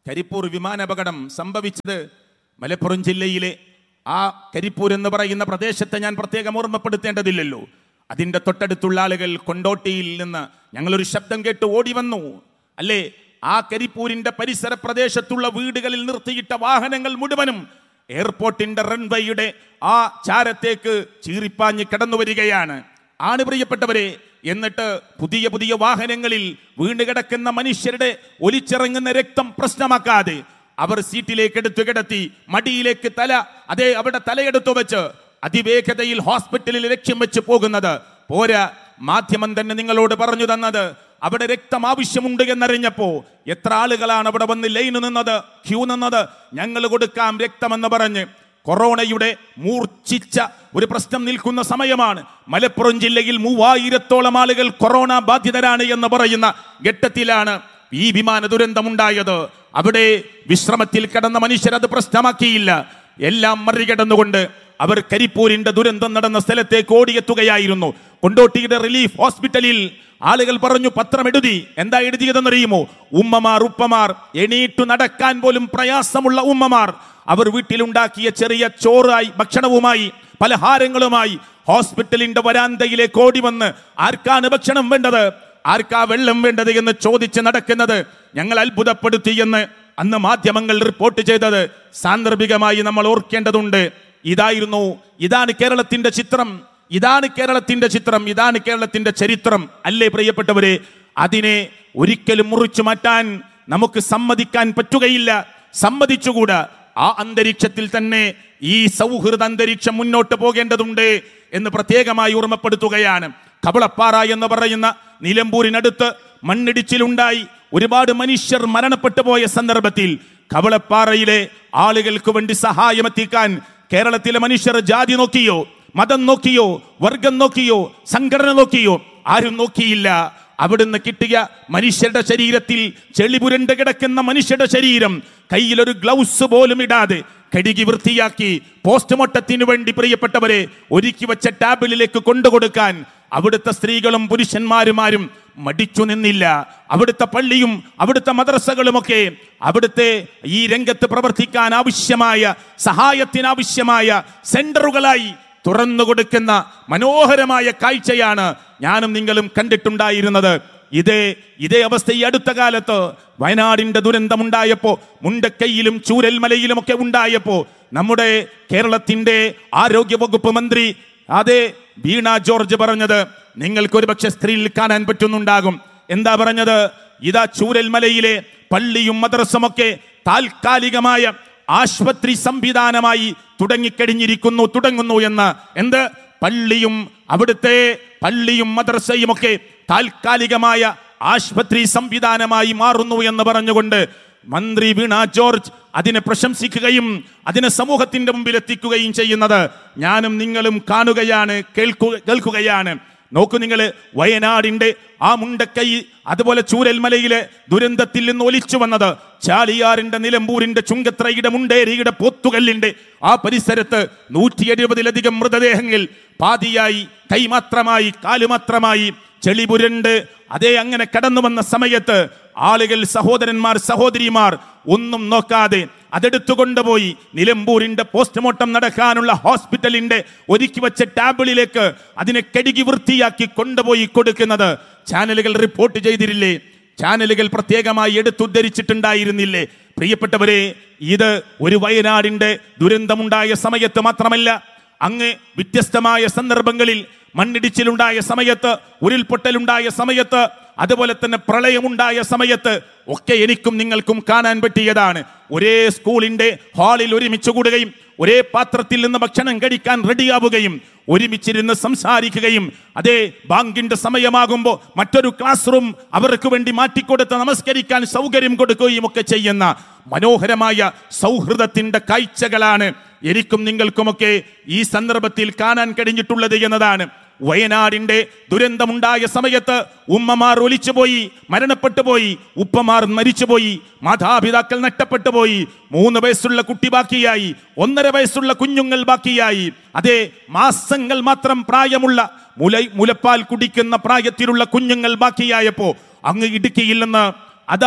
കരിപ്പൂർ വിമാനാപകടം സംഭവിച്ചത് മലപ്പുറം ജില്ലയിലെ ആ കരിപ്പൂർ എന്ന് പറയുന്ന പ്രദേശത്തെ ഞാൻ പ്രത്യേകം ഓർമ്മപ്പെടുത്തേണ്ടതില്ലല്ലോ അതിന്റെ തൊട്ടടുത്തുള്ള ആളുകൾ കൊണ്ടോട്ടിയിൽ നിന്ന് ഞങ്ങളൊരു ശബ്ദം കേട്ട് ഓടി വന്നു അല്ലേ ആ കരിപ്പൂരിന്റെ പരിസര പ്രദേശത്തുള്ള വീടുകളിൽ നിർത്തിയിട്ട വാഹനങ്ങൾ മുഴുവനും എയർപോർട്ടിന്റെ റൺവേയുടെ ആ ചാരത്തേക്ക് ചീറിപ്പാഞ്ഞ് കടന്നു വരികയാണ് ആണ് പ്രിയപ്പെട്ടവരെ എന്നിട്ട് പുതിയ പുതിയ വാഹനങ്ങളിൽ വീണ് കിടക്കുന്ന മനുഷ്യരുടെ ഒലിച്ചിറങ്ങുന്ന രക്തം പ്രശ്നമാക്കാതെ അവർ സീറ്റിലേക്ക് എടുത്തു കിടത്തി മടിയിലേക്ക് തല അതേ അവിടെ തലയെടുത്തു വെച്ച് അതിവേഗതയിൽ ഹോസ്പിറ്റലിൽ ലക്ഷ്യം വെച്ച് പോകുന്നത് പോരാ മാധ്യമം തന്നെ നിങ്ങളോട് പറഞ്ഞു തന്നത് അവിടെ രക്തം ആവശ്യമുണ്ട് എന്നറിഞ്ഞപ്പോ എത്ര ആളുകളാണ് അവിടെ വന്ന് ലൈന് നിന്നത് ക്യൂ നിന്നത് ഞങ്ങൾ കൊടുക്കാം രക്തമെന്ന് പറഞ്ഞ് കൊറോണയുടെ മൂർച്ഛിച്ച ഒരു പ്രശ്നം നിൽക്കുന്ന സമയമാണ് മലപ്പുറം ജില്ലയിൽ മൂവായിരത്തോളം ആളുകൾ കൊറോണ ബാധിതരാണ് എന്ന് പറയുന്ന ഘട്ടത്തിലാണ് ഈ വിമാന ദുരന്തമുണ്ടായത് അവിടെ വിശ്രമത്തിൽ കിടന്ന മനുഷ്യർ അത് പ്രശ്നമാക്കിയില്ല എല്ലാം മറികടന്നുകൊണ്ട് അവർ കരിപ്പൂരിന്റെ ദുരന്തം നടന്ന സ്ഥലത്തേക്ക് ഓടിയെത്തുകയായിരുന്നു കൊണ്ടോട്ടിയുടെ റിലീഫ് ഹോസ്പിറ്റലിൽ ആളുകൾ പറഞ്ഞു പത്രം എഴുതി എന്താ എഴുതിയതെന്നറിയുമോ ഉമ്മമാർ ഉപ്പമാർ എണീറ്റു നടക്കാൻ പോലും പ്രയാസമുള്ള ഉമ്മമാർ അവർ വീട്ടിലുണ്ടാക്കിയ ചെറിയ ചോറായി ഭക്ഷണവുമായി പലഹാരങ്ങളുമായി ഹോസ്പിറ്റലിന്റെ വരാന്തയിലേക്ക് ഓടി വന്ന് ആർക്കാണ് ഭക്ഷണം വേണ്ടത് ആർക്കാ വെള്ളം വേണ്ടത് എന്ന് ചോദിച്ച് നടക്കുന്നത് ഞങ്ങൾ അത്ഭുതപ്പെടുത്തി എന്ന് അന്ന് മാധ്യമങ്ങൾ റിപ്പോർട്ട് ചെയ്തത് സാന്ദർഭികമായി നമ്മൾ ഓർക്കേണ്ടതുണ്ട് ഇതായിരുന്നു ഇതാണ് കേരളത്തിന്റെ ചിത്രം ഇതാണ് കേരളത്തിന്റെ ചിത്രം ഇതാണ് കേരളത്തിന്റെ ചരിത്രം അല്ലേ പ്രിയപ്പെട്ടവരെ അതിനെ ഒരിക്കലും മുറിച്ചു മാറ്റാൻ നമുക്ക് സമ്മതിക്കാൻ പറ്റുകയില്ല സമ്മതിച്ചുകൂടാ ആ അന്തരീക്ഷത്തിൽ തന്നെ ഈ സൗഹൃദ അന്തരീക്ഷം മുന്നോട്ട് പോകേണ്ടതുണ്ട് എന്ന് പ്രത്യേകമായി ഓർമ്മപ്പെടുത്തുകയാണ് കവളപ്പാറ എന്ന് പറയുന്ന നിലമ്പൂരിനടുത്ത് മണ്ണിടിച്ചിലുണ്ടായി ഒരുപാട് മനുഷ്യർ മരണപ്പെട്ടു പോയ സന്ദർഭത്തിൽ കവളപ്പാറയിലെ ആളുകൾക്ക് വേണ്ടി സഹായമെത്തിക്കാൻ കേരളത്തിലെ മനുഷ്യർ ജാതി നോക്കിയോ മതം നോക്കിയോ വർഗം നോക്കിയോ സംഘടന നോക്കിയോ ആരും നോക്കിയില്ല അവിടുന്ന് കിട്ടിയ മനുഷ്യരുടെ ശരീരത്തിൽ ചെളി പുരണ്ട് കിടക്കുന്ന മനുഷ്യരുടെ ശരീരം കയ്യിലൊരു ഗ്ലൗസ് പോലും ഇടാതെ കഴുകി വൃത്തിയാക്കി പോസ്റ്റ്മോർട്ടത്തിന് വേണ്ടി പ്രിയപ്പെട്ടവരെ ഒരുക്കി വെച്ച ടാബിളിലേക്ക് കൊണ്ടുകൊടുക്കാൻ അവിടുത്തെ സ്ത്രീകളും പുരുഷന്മാരുമാരും മടിച്ചു നിന്നില്ല അവിടുത്തെ പള്ളിയും അവിടുത്തെ മദ്രസകളുമൊക്കെ അവിടുത്തെ ഈ രംഗത്ത് പ്രവർത്തിക്കാൻ ആവശ്യമായ സഹായത്തിനാവശ്യമായ സെന്ററുകളായി തുറന്നു കൊടുക്കുന്ന മനോഹരമായ കാഴ്ചയാണ് ഞാനും നിങ്ങളും കണ്ടിട്ടുണ്ടായിരുന്നത് ഇതേ ഇതേ അവസ്ഥ ഈ അടുത്ത കാലത്ത് വയനാടിന്റെ ദുരന്തമുണ്ടായപ്പോ മുണ്ടക്കൈയിലും ചൂരൽമലയിലും ഒക്കെ ഉണ്ടായപ്പോ നമ്മുടെ കേരളത്തിന്റെ ആരോഗ്യ വകുപ്പ് മന്ത്രി അതെ വീണ ജോർജ് പറഞ്ഞത് നിങ്ങൾക്ക് ഒരുപക്ഷെ സ്ക്രീനിൽ കാണാൻ പറ്റുന്നുണ്ടാകും എന്താ പറഞ്ഞത് ഇതാ ചൂരൽമലയിലെ പള്ളിയും മദ്രസമൊക്കെ താൽക്കാലികമായ ആശുപത്രി സംവിധാനമായി തുടങ്ങിക്കഴിഞ്ഞിരിക്കുന്നു തുടങ്ങുന്നു എന്ന് എന്ത് പള്ളിയും അവിടുത്തെ പള്ളിയും മദ്രസയും ഒക്കെ താൽക്കാലികമായ ആശുപത്രി സംവിധാനമായി മാറുന്നു എന്ന് പറഞ്ഞുകൊണ്ട് മന്ത്രി വീണ ജോർജ് അതിനെ പ്രശംസിക്കുകയും അതിനെ സമൂഹത്തിന്റെ മുമ്പിൽ എത്തിക്കുകയും ചെയ്യുന്നത് ഞാനും നിങ്ങളും കാണുകയാണ് കേൾക്കുക കേൾക്കുകയാണ് നോക്കൂ നിങ്ങൾ വയനാടിന്റെ ആ മുണ്ടക്കൈ അതുപോലെ ചൂരൽമലയിലെ ദുരന്തത്തിൽ നിന്ന് ഒലിച്ചു വന്നത് ചാലിയാറിന്റെ നിലമ്പൂരിന്റെ ചുങ്കത്രയുടെ മുണ്ടേരിയുടെ പോത്തുകല്ലിന്റെ ആ പരിസരത്ത് നൂറ്റി എഴുപതിലധികം മൃതദേഹങ്ങൾ പാതിയായി കൈമാത്രമായി കാലുമാത്രമായി ചെളിപുരണ്ട് അതേ അങ്ങനെ കടന്നു വന്ന സമയത്ത് ആളുകൾ സഹോദരന്മാർ സഹോദരിമാർ ഒന്നും നോക്കാതെ അതെടുത്തു കൊണ്ടുപോയി നിലമ്പൂരിന്റെ പോസ്റ്റ്മോർട്ടം നടക്കാനുള്ള ഹോസ്പിറ്റലിന്റെ ഒരുക്കി വെച്ച ടാബിളിലേക്ക് അതിനെ കഴുകി വൃത്തിയാക്കി കൊണ്ടുപോയി കൊടുക്കുന്നത് ചാനലുകൾ റിപ്പോർട്ട് ചെയ്തിരില്ലേ ചാനലുകൾ പ്രത്യേകമായി എടുത്തുദ്ധരിച്ചിട്ടുണ്ടായിരുന്നില്ലേ പ്രിയപ്പെട്ടവരെ ഇത് ഒരു വയനാടിന്റെ ദുരന്തമുണ്ടായ സമയത്ത് മാത്രമല്ല അങ്ങ് വ്യത്യസ്തമായ സന്ദർഭങ്ങളിൽ മണ്ണിടിച്ചിലുണ്ടായ സമയത്ത് ഉരുൾപൊട്ടലുണ്ടായ സമയത്ത് അതുപോലെ തന്നെ പ്രളയമുണ്ടായ സമയത്ത് ഒക്കെ എനിക്കും നിങ്ങൾക്കും കാണാൻ പറ്റിയതാണ് ഒരേ സ്കൂളിന്റെ ഹാളിൽ ഒരുമിച്ച് കൂടുകയും ഒരേ പാത്രത്തിൽ നിന്ന് ഭക്ഷണം കഴിക്കാൻ റെഡിയാവുകയും ഒരുമിച്ചിരുന്ന് സംസാരിക്കുകയും അതേ ബാങ്കിന്റെ സമയമാകുമ്പോൾ മറ്റൊരു ക്ലാസ് റൂം അവർക്ക് വേണ്ടി മാറ്റിക്കൊടുത്ത് നമസ്കരിക്കാൻ സൗകര്യം കൊടുക്കുകയും ഒക്കെ ചെയ്യുന്ന മനോഹരമായ സൗഹൃദത്തിന്റെ കാഴ്ചകളാണ് എനിക്കും നിങ്ങൾക്കുമൊക്കെ ഈ സന്ദർഭത്തിൽ കാണാൻ കഴിഞ്ഞിട്ടുള്ളത് എന്നതാണ് വയനാടിന്റെ ദുരന്തമുണ്ടായ സമയത്ത് ഉമ്മമാർ ഒലിച്ചുപോയി മരണപ്പെട്ടു പോയി ഉപ്പമാർ മരിച്ചുപോയി മാതാപിതാക്കൾ നഷ്ടപ്പെട്ടു പോയി മൂന്ന് വയസ്സുള്ള കുട്ടി ബാക്കിയായി ഒന്നര വയസ്സുള്ള കുഞ്ഞുങ്ങൾ ബാക്കിയായി അതേ മാസങ്ങൾ മാത്രം പ്രായമുള്ള മുല മുലപ്പാൽ കുടിക്കുന്ന പ്രായത്തിലുള്ള കുഞ്ഞുങ്ങൾ ബാക്കിയായപ്പോ അങ്ങ് ഇടുക്കിയിൽ നിന്ന് അതാ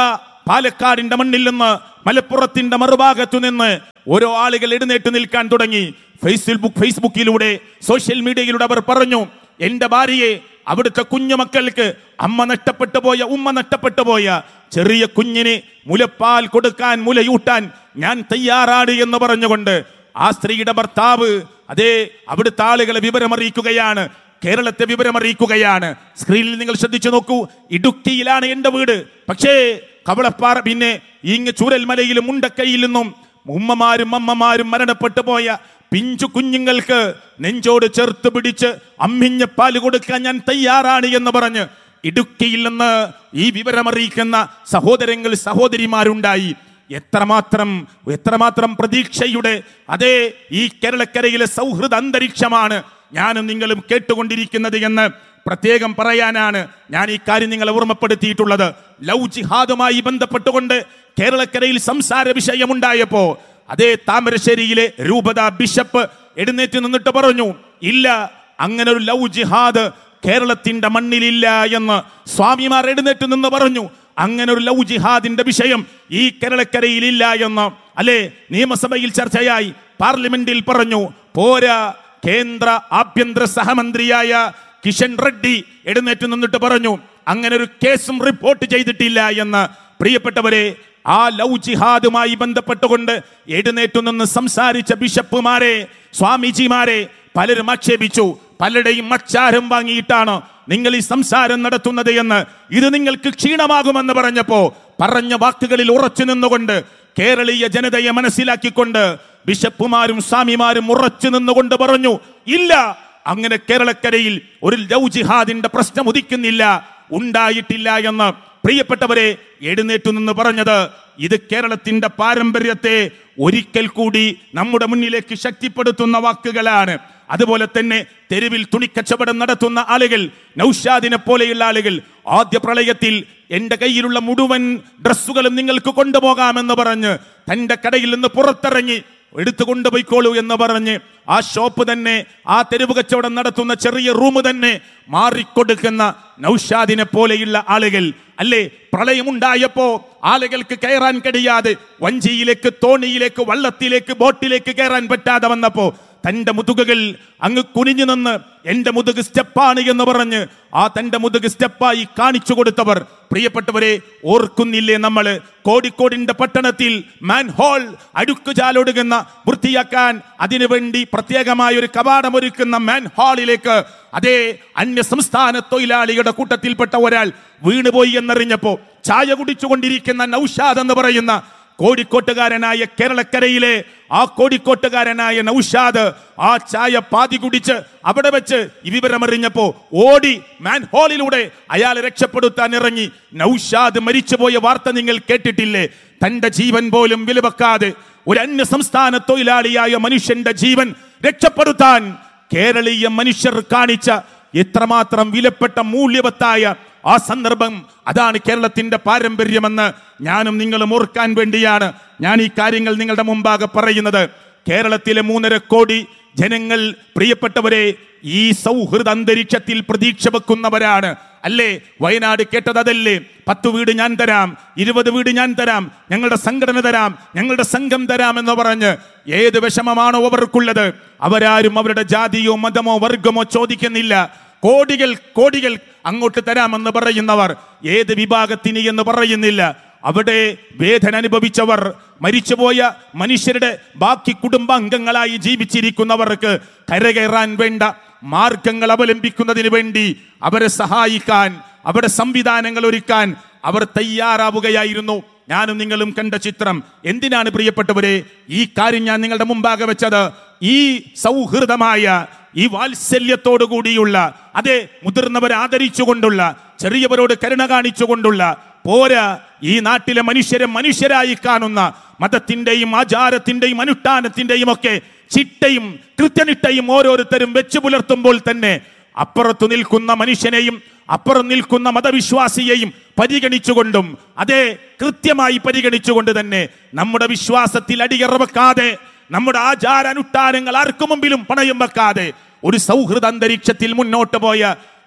പാലക്കാടിന്റെ മണ്ണിൽ നിന്ന് മലപ്പുറത്തിന്റെ മറുഭാഗത്തു നിന്ന് ഓരോ ആളുകൾ എഴുന്നേറ്റ് നിൽക്കാൻ തുടങ്ങി ഫേസ്ബുക്ക് ഫേസ്ബുക്കിലൂടെ സോഷ്യൽ മീഡിയയിലൂടെ അവർ പറഞ്ഞു എന്റെ ഭാര്യയെ അവിടുത്തെ കുഞ്ഞുമക്കൾക്ക് അമ്മ നഷ്ടപ്പെട്ടു പോയ ഉമ്മ നഷ്ടപ്പെട്ടു പോയ ചെറിയ കുഞ്ഞിന് മുലപ്പാൽ കൊടുക്കാൻ മുലയൂട്ടാൻ ഞാൻ തയ്യാറാണ് എന്ന് പറഞ്ഞുകൊണ്ട് ആ സ്ത്രീയുടെ ഭർത്താവ് അതേ അവിടുത്തെ ആളുകളെ വിവരമറിയിക്കുകയാണ് കേരളത്തെ വിവരമറിയിക്കുകയാണ് സ്ക്രീനിൽ നിങ്ങൾ ശ്രദ്ധിച്ചു നോക്കൂ ഇടുക്കിയിലാണ് എന്റെ വീട് പക്ഷേ കവളപ്പാറ പിന്നെ ഇങ്ങ് ചൂരൽമലയിലും മുണ്ടക്കൈയിൽ നിന്നും ഉമ്മമാരും അമ്മമാരും മരണപ്പെട്ടു പോയ പിഞ്ചു കുഞ്ഞുങ്ങൾക്ക് നെഞ്ചോട് ചേർത്ത് പിടിച്ച് അമ്മിഞ്ഞ പാല് കൊടുക്കാൻ ഞാൻ തയ്യാറാണ് എന്ന് പറഞ്ഞ് ഇടുക്കിയിൽ നിന്ന് ഈ വിവരമറിയിക്കുന്ന സഹോദരങ്ങൾ സഹോദരിമാരുണ്ടായി എത്രമാത്രം എത്രമാത്രം പ്രതീക്ഷയുടെ അതേ ഈ കേരളക്കരയിലെ സൗഹൃദ അന്തരീക്ഷമാണ് ഞാനും നിങ്ങളും കേട്ടുകൊണ്ടിരിക്കുന്നത് എന്ന് പ്രത്യേകം പറയാനാണ് ഞാൻ ഈ കാര്യം നിങ്ങളെ ഓർമ്മപ്പെടുത്തിയിട്ടുള്ളത് ലവ് ജിഹാദുമായി ബന്ധപ്പെട്ടുകൊണ്ട് കേരളക്കരയിൽ സംസാര വിഷയമുണ്ടായപ്പോ അതേ താമരശ്ശേരിയിലെ രൂപത ബിഷപ്പ് എഴുന്നേറ്റ് നിന്നിട്ട് പറഞ്ഞു ഇല്ല അങ്ങനെ ഒരു ലവ് ജിഹാദ് കേരളത്തിന്റെ മണ്ണിലില്ല എന്ന് സ്വാമിമാർ എഴുന്നേറ്റ് നിന്ന് പറഞ്ഞു അങ്ങനെ ഒരു ലവ് ജിഹാദിന്റെ വിഷയം ഈ കേരളക്കരയിൽ ഇല്ല എന്ന് അല്ലേ നിയമസഭയിൽ ചർച്ചയായി പാർലമെന്റിൽ പറഞ്ഞു പോരാ കേന്ദ്ര ആഭ്യന്തര സഹമന്ത്രിയായ കിഷൻ റെഡ്ഡി എഴുന്നേറ്റ് നിന്നിട്ട് പറഞ്ഞു അങ്ങനെ ഒരു കേസും റിപ്പോർട്ട് ചെയ്തിട്ടില്ല എന്ന് പ്രിയപ്പെട്ടവരെ ആ ലവ് ജിഹാദുമായി ബന്ധപ്പെട്ടുകൊണ്ട് എഴുന്നേറ്റു നിന്ന് സംസാരിച്ച ബിഷപ്പുമാരെ സ്വാമിജിമാരെ പലരും ആക്ഷേപിച്ചു പലരുടെയും അച്ചാരം വാങ്ങിയിട്ടാണ് നിങ്ങൾ ഈ സംസാരം നടത്തുന്നത് എന്ന് ഇത് നിങ്ങൾക്ക് ക്ഷീണമാകുമെന്ന് പറഞ്ഞപ്പോ പറഞ്ഞ വാക്കുകളിൽ ഉറച്ചു നിന്നുകൊണ്ട് കേരളീയ ജനതയെ മനസ്സിലാക്കിക്കൊണ്ട് ബിഷപ്പുമാരും സ്വാമിമാരും ഉറച്ചു നിന്നുകൊണ്ട് പറഞ്ഞു ഇല്ല അങ്ങനെ കേരളക്കരയിൽ ഒരു ലവ് ജിഹാദിന്റെ പ്രശ്നം ഉദിക്കുന്നില്ല ഉണ്ടായിട്ടില്ല എന്ന് പ്രിയപ്പെട്ടവരെ എഴുന്നേറ്റു നിന്ന് പറഞ്ഞത് ഇത് കേരളത്തിന്റെ പാരമ്പര്യത്തെ ഒരിക്കൽ കൂടി നമ്മുടെ മുന്നിലേക്ക് ശക്തിപ്പെടുത്തുന്ന വാക്കുകളാണ് അതുപോലെ തന്നെ തെരുവിൽ തുണിക്കച്ചവടം നടത്തുന്ന ആളുകൾ നൌഷാദിനെ പോലെയുള്ള ആളുകൾ ആദ്യ പ്രളയത്തിൽ എന്റെ കയ്യിലുള്ള മുഴുവൻ ഡ്രസ്സുകളും നിങ്ങൾക്ക് കൊണ്ടുപോകാമെന്ന് പറഞ്ഞ് തന്റെ കടയിൽ നിന്ന് പുറത്തിറങ്ങി എടുത്തു കൊണ്ടുപോയിക്കോളൂ എന്ന് പറഞ്ഞ് ആ ഷോപ്പ് തന്നെ ആ തെരുവ് കച്ചവടം നടത്തുന്ന ചെറിയ റൂം തന്നെ മാറിക്കൊടുക്കുന്ന നൌഷാദിനെ പോലെയുള്ള ആളുകൾ അല്ലേ പ്രളയമുണ്ടായപ്പോ ആളുകൾക്ക് കയറാൻ കഴിയാതെ വഞ്ചിയിലേക്ക് തോണിയിലേക്ക് വള്ളത്തിലേക്ക് ബോട്ടിലേക്ക് കയറാൻ പറ്റാതെ വന്നപ്പോ തന്റെ മുതുകുകൾ അങ്ങ് കുനിഞ്ഞു നിന്ന് എന്റെ മുതുക് സ്റ്റെപ്പാണ് എന്ന് പറഞ്ഞ് ആ തന്റെ മുതുക് സ്റ്റെപ്പായി കാണിച്ചു കൊടുത്തവർ പ്രിയപ്പെട്ടവരെ ഓർക്കുന്നില്ലേ നമ്മള് കോഴിക്കോടിന്റെ പട്ടണത്തിൽ മാൻഹോൾ അടുക്കുചാലൊടുകുന്ന വൃത്തിയാക്കാൻ അതിനുവേണ്ടി പ്രത്യേകമായ ഒരു കവാടം ഒരുക്കുന്ന മാൻഹാളിലേക്ക് അതേ അന്യ സംസ്ഥാന തൊഴിലാളിയുടെ കൂട്ടത്തിൽപ്പെട്ട ഒരാൾ വീണുപോയി എന്നറിഞ്ഞപ്പോ ചായ കുടിച്ചുകൊണ്ടിരിക്കുന്ന നൌഷാദ് എന്ന് പറയുന്ന കോഴിക്കോട്ടുകാരനായ കേരളക്കരയിലെ ആ കോഴിക്കോട്ടുകാരനായ നൌഷാദ് ആ ചായ പാതി കുടിച്ച് അവിടെ വെച്ച് ഈ വിവരമറിഞ്ഞപ്പോ ഓടി മാൻഹോളിലൂടെ അയാളെ രക്ഷപ്പെടുത്താൻ ഇറങ്ങി നൌഷാദ് മരിച്ചുപോയ വാർത്ത നിങ്ങൾ കേട്ടിട്ടില്ലേ തന്റെ ജീവൻ പോലും വിലവെക്കാതെ ഒരു അന്യ സംസ്ഥാന തൊഴിലാളിയായ മനുഷ്യന്റെ ജീവൻ രക്ഷപ്പെടുത്താൻ കേരളീയ മനുഷ്യർ കാണിച്ച എത്രമാത്രം വിലപ്പെട്ട മൂല്യവത്തായ ആ സന്ദർഭം അതാണ് കേരളത്തിന്റെ പാരമ്പര്യമെന്ന് ഞാനും നിങ്ങളും ഓർക്കാൻ വേണ്ടിയാണ് ഞാൻ ഈ കാര്യങ്ങൾ നിങ്ങളുടെ മുമ്പാകെ പറയുന്നത് കേരളത്തിലെ മൂന്നര കോടി ജനങ്ങൾ പ്രിയപ്പെട്ടവരെ ഈ സൗഹൃദ അന്തരീക്ഷത്തിൽ പ്രതീക്ഷ വെക്കുന്നവരാണ് അല്ലേ വയനാട് കേട്ടത് അതല്ലേ പത്ത് വീട് ഞാൻ തരാം ഇരുപത് വീട് ഞാൻ തരാം ഞങ്ങളുടെ സംഘടന തരാം ഞങ്ങളുടെ സംഘം തരാം എന്ന് പറഞ്ഞ് ഏത് വിഷമമാണോ അവർക്കുള്ളത് അവരാരും അവരുടെ ജാതിയോ മതമോ വർഗമോ ചോദിക്കുന്നില്ല കോടികൾ കോടികൾ അങ്ങോട്ട് തരാമെന്ന് പറയുന്നവർ ഏത് വിഭാഗത്തിന് എന്ന് പറയുന്നില്ല അവിടെ വേദന അനുഭവിച്ചവർ മരിച്ചുപോയ മനുഷ്യരുടെ ബാക്കി കുടുംബാംഗങ്ങളായി ജീവിച്ചിരിക്കുന്നവർക്ക് കരകയറാൻ വേണ്ട മാർഗങ്ങൾ അവലംബിക്കുന്നതിന് വേണ്ടി അവരെ സഹായിക്കാൻ അവരുടെ സംവിധാനങ്ങൾ ഒരുക്കാൻ അവർ തയ്യാറാവുകയായിരുന്നു ഞാനും നിങ്ങളും കണ്ട ചിത്രം എന്തിനാണ് പ്രിയപ്പെട്ടവരെ ഈ കാര്യം ഞാൻ നിങ്ങളുടെ മുമ്പാകെ വെച്ചത് ഈ സൗഹൃദമായ ഈ വാത്സല്യത്തോടു കൂടിയുള്ള അതെ മുതിർന്നവരെ ആദരിച്ചുകൊണ്ടുള്ള ചെറിയവരോട് കരുണ കാണിച്ചുകൊണ്ടുള്ള പോരാ ഈ നാട്ടിലെ മനുഷ്യരെ മനുഷ്യരായി കാണുന്ന മതത്തിന്റെയും ആചാരത്തിന്റെയും അനുഷ്ഠാനത്തിന്റെയും ഒക്കെ ചിട്ടയും കൃത്യനിഷ്ഠയും ഓരോരുത്തരും വെച്ചു പുലർത്തുമ്പോൾ തന്നെ അപ്പുറത്തു നിൽക്കുന്ന മനുഷ്യനെയും അപ്പുറം നിൽക്കുന്ന മതവിശ്വാസിയെയും പരിഗണിച്ചുകൊണ്ടും അതേ കൃത്യമായി പരിഗണിച്ചുകൊണ്ട് തന്നെ നമ്മുടെ വിശ്വാസത്തിൽ അടിയറ വെക്കാതെ നമ്മുടെ ആചാര അനുഷ്ഠാനങ്ങൾ ആർക്കു മുമ്പിലും പണയം വെക്കാതെ ഒരു സൗഹൃദ അന്തരീക്ഷത്തിൽ മുന്നോട്ട് പോയ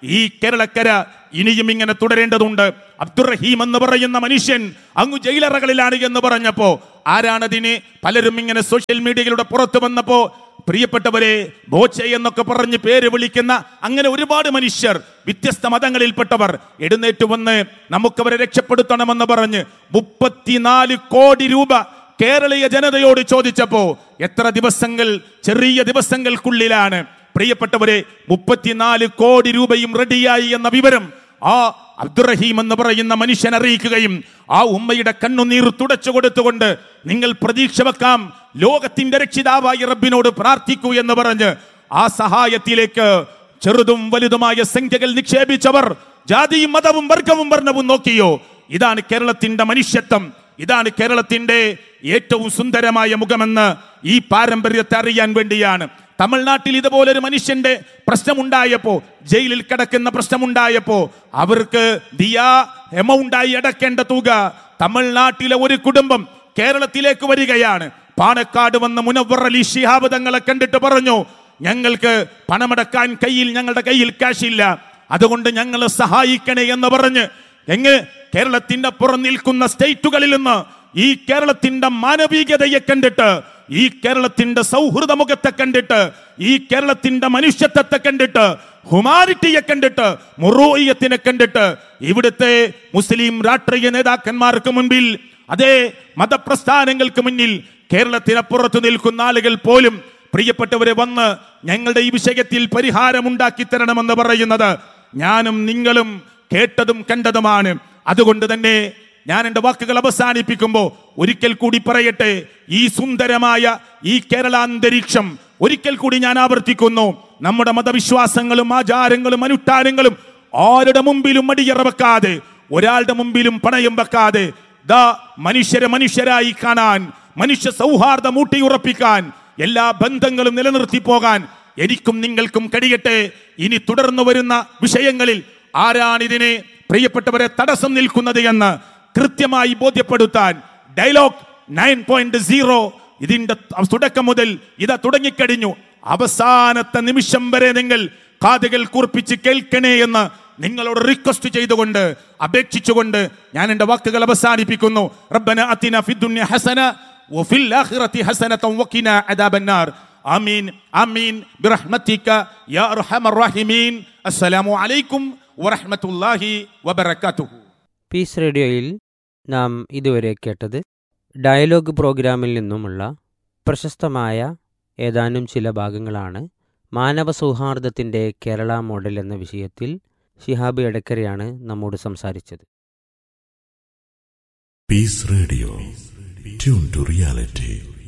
ഈ കേരളക്കര ഇനിയും ഇങ്ങനെ തുടരേണ്ടതുണ്ട് അബ്ദുറഹീം എന്ന് പറയുന്ന മനുഷ്യൻ അങ്ങ് ജയിലറകളിലാണ് എന്ന് പറഞ്ഞപ്പോ ആരാണതിന് പലരും ഇങ്ങനെ സോഷ്യൽ മീഡിയയിലൂടെ പുറത്തു വന്നപ്പോ പ്രിയപ്പെട്ടവരെ ബോച്ചെ എന്നൊക്കെ പറഞ്ഞ് പേര് വിളിക്കുന്ന അങ്ങനെ ഒരുപാട് മനുഷ്യർ വ്യത്യസ്ത മതങ്ങളിൽപ്പെട്ടവർ എഴുന്നേറ്റ് വന്ന് നമുക്കവരെ രക്ഷപ്പെടുത്തണമെന്ന് പറഞ്ഞ് മുപ്പത്തിനാല് കോടി രൂപ കേരളീയ ജനതയോട് ചോദിച്ചപ്പോ എത്ര ദിവസങ്ങൾ ചെറിയ ദിവസങ്ങൾക്കുള്ളിലാണ് പ്രിയപ്പെട്ടവരെ മുപ്പത്തിനാല് കോടി രൂപയും റെഡിയായി എന്ന വിവരം ആ അബ്ദുറഹീം എന്ന് പറയുന്ന മനുഷ്യൻ അറിയിക്കുകയും ആ ഉമ്മയുടെ കണ്ണുനീർ തുടച്ചു കൊടുത്തുകൊണ്ട് നിങ്ങൾ പ്രതീക്ഷ വെക്കാം ലോകത്തിന്റെ രക്ഷിതാവായി റബ്ബിനോട് പ്രാർത്ഥിക്കൂ എന്ന് പറഞ്ഞ് ആ സഹായത്തിലേക്ക് ചെറുതും വലുതുമായ സംഖ്യകൾ നിക്ഷേപിച്ചവർ ജാതിയും മതവും വർഗവും വർണ്ണവും നോക്കിയോ ഇതാണ് കേരളത്തിന്റെ മനുഷ്യത്വം ഇതാണ് കേരളത്തിന്റെ ഏറ്റവും സുന്ദരമായ മുഖമെന്ന് ഈ പാരമ്പര്യത്തെ അറിയാൻ വേണ്ടിയാണ് തമിഴ്നാട്ടിൽ ഇതുപോലൊരു മനുഷ്യന്റെ പ്രശ്നമുണ്ടായപ്പോ ജയിലിൽ കിടക്കുന്ന പ്രശ്നമുണ്ടായപ്പോ അവർക്ക് ദിയാ എമൗണ്ടായി അടക്കേണ്ട തുക തമിഴ്നാട്ടിലെ ഒരു കുടുംബം കേരളത്തിലേക്ക് വരികയാണ് പാണക്കാട് വന്ന് മുനവർ അലി ശിഹാബ് തങ്ങളെ കണ്ടിട്ട് പറഞ്ഞു ഞങ്ങൾക്ക് പണമടക്കാൻ കയ്യിൽ ഞങ്ങളുടെ കയ്യിൽ കാശ് ഇല്ല അതുകൊണ്ട് ഞങ്ങളെ സഹായിക്കണേ എന്ന് പറഞ്ഞ് എങ്ങ് കേരളത്തിന്റെ പുറം നിൽക്കുന്ന സ്റ്റേറ്റുകളിൽ നിന്ന് ഈ കേരളത്തിന്റെ മാനവികതയെ കണ്ടിട്ട് ഈ കേരളത്തിന്റെ സൗഹൃദ മുഖത്തെ കണ്ടിട്ട് ഈ കേരളത്തിന്റെ മനുഷ്യത്വത്തെ കണ്ടിട്ട് ഹ്യൂമാനിറ്റിയെ കണ്ടിട്ട് മുറോയ്യത്തിനെ കണ്ടിട്ട് ഇവിടുത്തെ മുസ്ലിം രാഷ്ട്രീയ നേതാക്കന്മാർക്ക് മുൻപിൽ അതേ മതപ്രസ്ഥാനങ്ങൾക്ക് മുന്നിൽ കേരളത്തിനപ്പുറത്ത് നിൽക്കുന്ന ആളുകൾ പോലും പ്രിയപ്പെട്ടവരെ വന്ന് ഞങ്ങളുടെ ഈ വിഷയത്തിൽ പരിഹാരമുണ്ടാക്കി തരണമെന്ന് പറയുന്നത് ഞാനും നിങ്ങളും കേട്ടതും കണ്ടതുമാണ് അതുകൊണ്ട് തന്നെ ഞാൻ എൻ്റെ വാക്കുകൾ അവസാനിപ്പിക്കുമ്പോൾ ഒരിക്കൽ കൂടി പറയട്ടെ ഈ സുന്ദരമായ ഈ കേരള അന്തരീക്ഷം ഒരിക്കൽ കൂടി ഞാൻ ആവർത്തിക്കുന്നു നമ്മുടെ മതവിശ്വാസങ്ങളും ആചാരങ്ങളും അനുഷ്ഠാനങ്ങളും ആരുടെ മുമ്പിലും മടിയറ വെക്കാതെ ഒരാളുടെ മുമ്പിലും പണയം വെക്കാതെ ദാ മനുഷ്യരെ മനുഷ്യരായി കാണാൻ മനുഷ്യ സൗഹാർദ്ദം ഊട്ടിയുറപ്പിക്കാൻ എല്ലാ ബന്ധങ്ങളും നിലനിർത്തി പോകാൻ എനിക്കും നിങ്ങൾക്കും കഴിയട്ടെ ഇനി തുടർന്നു വരുന്ന വിഷയങ്ങളിൽ ആരാണിതിനെ പ്രിയപ്പെട്ടവരെ തടസ്സം നിൽക്കുന്നത് എന്ന് കൃത്യമായി ബോധ്യപ്പെടുത്താൻ ഡയലോഗ് നയൻ പോയിന്റ് സീറോ ഇതിന്റെ തുടക്കം മുതൽ ഇതാ തുടങ്ങിക്കഴിഞ്ഞു അവസാനത്തെ നിമിഷം വരെ നിങ്ങൾ കാതുകൾ കൂർപ്പിച്ച് കേൾക്കണേ എന്ന് നിങ്ങളോട് റിക്വസ്റ്റ് ചെയ്തുകൊണ്ട് അപേക്ഷിച്ചുകൊണ്ട് ഞാൻ എൻ്റെ വാക്കുകൾ അവസാനിപ്പിക്കുന്നു റബ്ബന അത്തിന ഫിദ്ദുന്യ ഹസന വഫിൽ ആഖിറതി ഹസനത വഖിന അദാബന്നാർ ആമീൻ ആമീൻ ബിറഹ്മതിക യാ അർഹമർ റഹീമീൻ അസ്സലാമു അലൈക്കും വറഹ്മത്തുള്ളാഹി വബറകാതുഹു പീസ് റേഡിയോയിൽ നാം ഇതുവരെ കേട്ടത് ഡയലോഗ് പ്രോഗ്രാമിൽ നിന്നുമുള്ള പ്രശസ്തമായ ഏതാനും ചില ഭാഗങ്ങളാണ് മാനവ സൗഹാർദ്ദത്തിൻ്റെ കേരള മോഡൽ എന്ന വിഷയത്തിൽ ഷിഹാബ് എടക്കരയാണ് നമ്മോട് സംസാരിച്ചത് Peace Radio. Tune to reality.